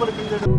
పలికించడం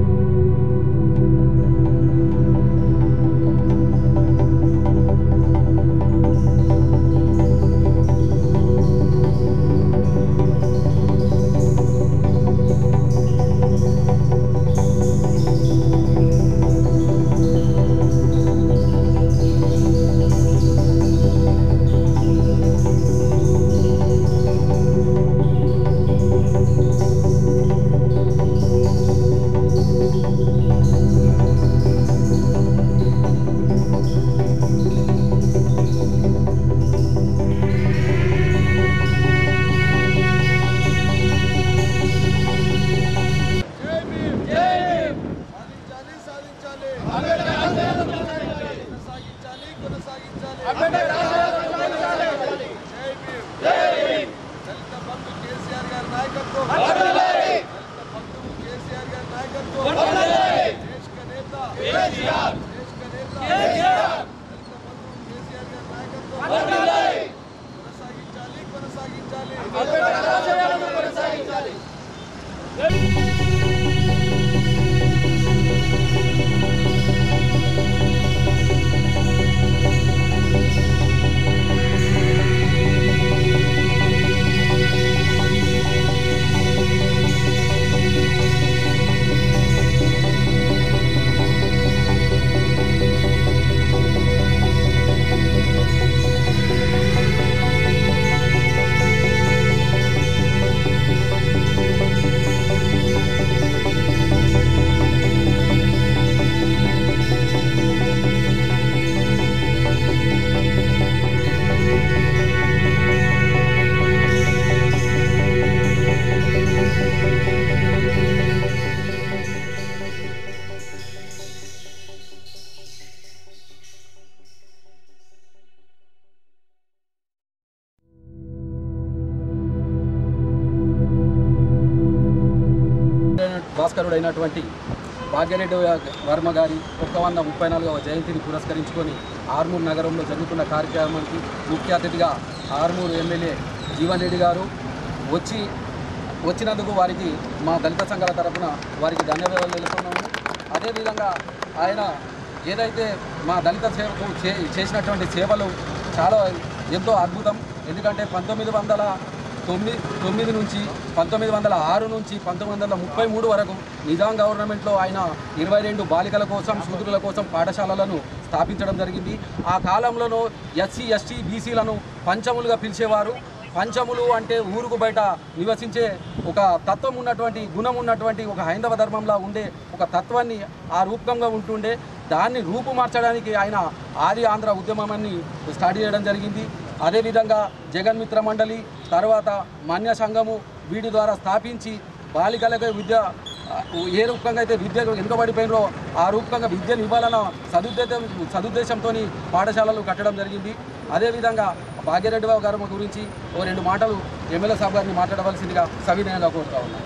సాధించాలి సాధించాలి కొనసాగించాలి కొనసాగించాలి జై భీమ్. దళిత బంధు కేసీఆర్ గారి నాయకత్వం దళిత బంధువు కేసీఆర్ గారి నాయకత్వం దేశ్ కా నేత దేశ్ కా నేత దళిత బంధువు కేసీఆర్ గారి నాయకత్వం కొనసాగించాలి కొనసాగించాలి భాస్కరుడు అయినటువంటి భాగ్యరెడ్డి వర్మ గారి ఒక్క వంద ముప్పై నాలుగవ జయంతిని పురస్కరించుకొని ఆర్మూర్ నగరంలో జరుగుతున్న కార్యక్రమానికి ముఖ్య అతిథిగా ఆర్మూర్ ఎమ్మెల్యే జీవన్ రెడ్డి గారు వచ్చి వచ్చినందుకు వారికి మా దళిత సంఘాల తరపున వారికి ధన్యవాదాలు తెలుపుతున్నాము అదేవిధంగా ఆయన ఏదైతే మా దళిత సేవకు చే చేసినటువంటి సేవలు చాలా ఎంతో అద్భుతం ఎందుకంటే పంతొమ్మిది వందల తొమ్మిది తొమ్మిది నుంచి పంతొమ్మిది వందల ఆరు నుంచి పంతొమ్మిది వందల ముప్పై మూడు వరకు నిజాం గవర్నమెంట్లో ఆయన ఇరవై రెండు బాలికల కోసం శూద్రుల కోసం పాఠశాలలను స్థాపించడం జరిగింది ఆ కాలంలోనూ ఎస్సీ ఎస్టీ బీసీలను పంచములుగా పిలిచేవారు పంచములు అంటే ఊరుకు బయట నివసించే ఒక తత్వం ఉన్నటువంటి గుణం ఉన్నటువంటి ఒక హైందవ ధర్మంలా ఉండే ఒక తత్వాన్ని ఆ రూపకంగా ఉంటుండే దాన్ని రూపు మార్చడానికి ఆయన ఆది ఆంధ్ర ఉద్యమాన్ని స్టార్ట్ చేయడం జరిగింది అదేవిధంగా జగన్మిత్ర మండలి తర్వాత మాన్య సంఘము వీటి ద్వారా స్థాపించి బాలికలకు విద్య ఆ, ఏ రూపకంగా అయితే విద్యకు వెనుకబడిపోయినో ఆ రూపకంగా విద్యను ఇవ్వాలన్న సదుద్దేశం సదుద్దేశంతో పాఠశాలలు కట్టడం జరిగింది అదేవిధంగా భాగ్యరెడ్డి బాబు గారు గురించి ఓ రెండు మాటలు ఎమ్మెల్యే సాబ్ గారిని మాట్లాడవలసిందిగా సవినయంగా కోరుతా ఉన్నాను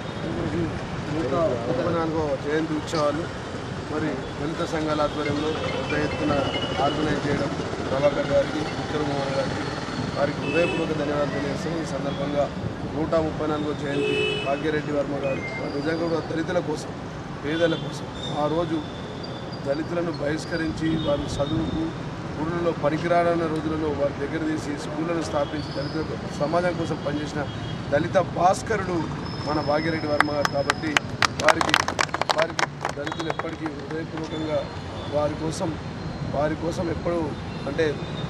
నూట ముప్పై నాలుగో జయంతి ఉత్సవాలు మరి దళిత సంఘాల ఆధ్వర్యంలో పెద్ద ఎత్తున ఆర్గనైజ్ చేయడం ప్రభాకర్ గారికి విక్రమోహన్ గారికి వారికి హృదయపూర్వక ధన్యవాదాలు తెలియజేస్తాం ఈ సందర్భంగా నూట ముప్పై నాలుగో జయంతి భాగ్యరెడ్డి వర్మ గారు వారు నిజంగా కూడా దళితుల కోసం పేదల కోసం ఆ రోజు దళితులను బహిష్కరించి వారి చదువుకు ఊళ్ళలో పనికిరాడన్న రోజులలో వారి దగ్గర తీసి స్కూళ్ళను స్థాపించి దళితుల సమాజం కోసం పనిచేసిన దళిత భాస్కరుడు మన భాగ్యరెడ్డి వర్మ గారు కాబట్టి వారికి వారికి దళితులు ఎప్పటికీ హృదయపూర్వకంగా వారి కోసం వారి కోసం ఎప్పుడూ అంటే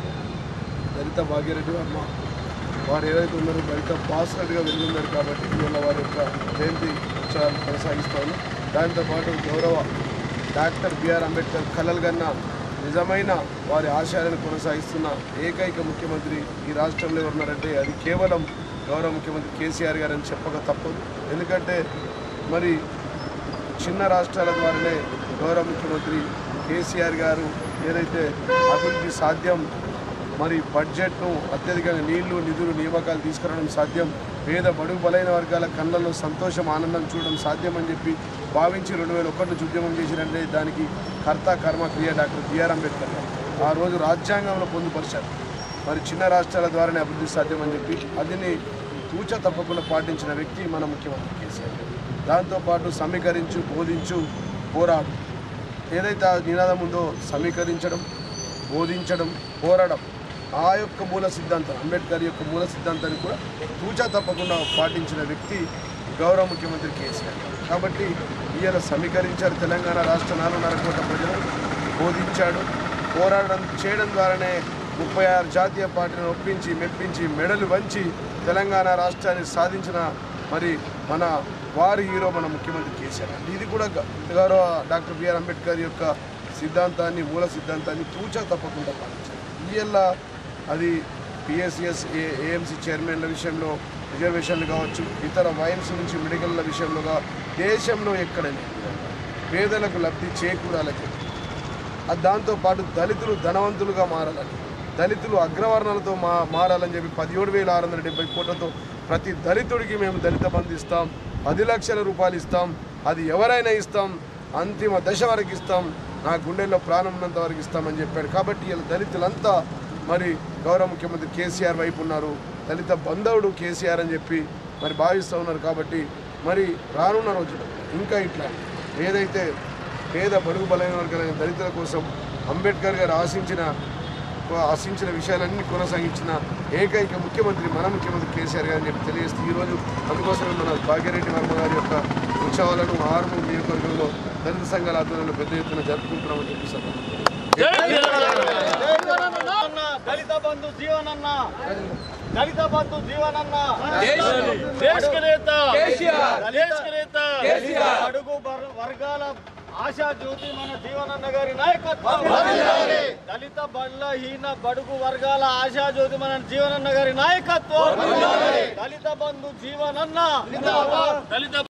దళిత భాగ్యరెడ్డి వర్మ వారు ఏవైతే ఉన్నారో దళిత భాస్కరుడిగా వెలుగున్నారు కాబట్టి ఇవాళ వారి యొక్క జయంతి ఉత్సవాలు కొనసాగిస్తాను దాంతోపాటు గౌరవ డాక్టర్ బిఆర్ అంబేద్కర్ కలలు కన్నా నిజమైన వారి ఆశయాలను కొనసాగిస్తున్న ఏకైక ముఖ్యమంత్రి ఈ రాష్ట్రంలో ఎవరున్నారంటే అది కేవలం గౌరవ ముఖ్యమంత్రి కేసీఆర్ గారు అని చెప్పక తప్పదు ఎందుకంటే మరి చిన్న రాష్ట్రాల ద్వారానే గౌరవ ముఖ్యమంత్రి కేసీఆర్ గారు ఏదైతే అభివృద్ధి సాధ్యం మరి బడ్జెట్ను అత్యధికంగా నీళ్లు నిధులు నియామకాలు తీసుకురావడం సాధ్యం పేద బడుగు బలైన వర్గాల కళ్ళల్లో సంతోషం ఆనందం చూడడం సాధ్యం అని చెప్పి భావించి రెండు వేల ఒకటి నుంచి ఉద్యమం చేసినంటే దానికి కర్త కర్మ క్రియ డాక్టర్ బిఆర్ అంబేద్కర్ గారు ఆ రోజు రాజ్యాంగంలో పొందుపరిచారు మరి చిన్న రాష్ట్రాల ద్వారానే అభివృద్ధి సాధ్యం అని చెప్పి అదిని తూచ తప్పకుండా పాటించిన వ్యక్తి మన ముఖ్యమంత్రి కేసీఆర్ గారు దాంతోపాటు సమీకరించు బోధించు పోరాడు ఏదైతే ఆ నినాదం ఉందో సమీకరించడం బోధించడం పోరాడం ఆ యొక్క మూల సిద్ధాంతం అంబేద్కర్ యొక్క మూల సిద్ధాంతాన్ని కూడా తూచా తప్పకుండా పాటించిన వ్యక్తి గౌరవ ముఖ్యమంత్రి కేసీఆర్ కాబట్టి ఈయన సమీకరించారు తెలంగాణ రాష్ట్ర నాలుగున్నర కోట్ల ప్రజలను బోధించాడు పోరాటం చేయడం ద్వారానే ముప్పై ఆరు జాతీయ పార్టీలను ఒప్పించి మెప్పించి మెడలు వంచి తెలంగాణ రాష్ట్రాన్ని సాధించిన మరి మన వారి హీరో మన ముఖ్యమంత్రి కేసీఆర్ ఇది కూడా గ- గౌరవ డాక్టర్ బిఆర్ అంబేద్కర్ యొక్క సిద్ధాంతాన్ని మూల సిద్ధాంతాన్ని తూచా తప్పకుండా పాటించారు ఇయ్యల్ల అది పిఎస్సిఎస్ ఏ ఏఎంసీ చైర్మన్ల విషయంలో రిజర్వేషన్లు కావచ్చు ఇతర వైన్స్ నుంచి మెడికల్ల విషయంలో కా- దేశంలో ఎక్కడైనా పేదలకు లబ్ధి చేకూరాలని అది దాంతోపాటు దళితులు ధనవంతులుగా మారాలని దళితులు అగ్రవర్ణాలతో మా మారాలని చెప్పి పదిహేడు వేల ఆరు వందల డెబ్బై కోట్లతో ప్రతి దళితుడికి మేము దళిత బంధు ఇస్తాం పది లక్షల రూపాయలు ఇస్తాం అది ఎవరైనా ఇస్తాం అంతిమ దశ వరకు ఇస్తాం నా గుండెల్లో ప్రాణం ఉన్నంత వరకు ఇస్తామని చెప్పాడు కాబట్టి ఇలా దళితులంతా మరి గౌరవ ముఖ్యమంత్రి కేసీఆర్ వైపు ఉన్నారు దళిత బంధవుడు కేసీఆర్ అని చెప్పి మరి భావిస్తూ ఉన్నారు కాబట్టి మరి రానున్న రోజులు ఇంకా ఇట్లా ఏదైతే పేద బడుగు బలైన వర్గాలైన దళితుల కోసం అంబేద్కర్ గారు ఆశించిన ఆశించిన విషయాలన్నీ కొనసాగించిన ఏకైక ముఖ్యమంత్రి మన ముఖ్యమంత్రి కేసీఆర్ గారు అని చెప్పి తెలియజేస్తూ ఈరోజు అందుకోసమే మన భాగ్యరెడ్డి వర్మ గారి యొక్క ఉత్సవాలను ఆరుమూరు నియోజకవర్గంలో దళిత సంఘాల ఆధ్వర్యంలో పెద్ద ఎత్తున జరుపుకుంటున్నామని చెప్పి అన్న, దళిత బంధు జీవనన్న దళిత బంధు జీవనన్న దేశ్ కి నేత దేశ్ కి నేత అడుగు వర్- వర్గాల ఆశా జ్యోతి మన జీవనన్న గారి నాయకత్వం దళిత బలహీన బడుగు వర్గాల ఆశా జ్యోతి మన జీవనన్న గారి నాయకత్వం దళిత బంధు జీవనన్న దళిత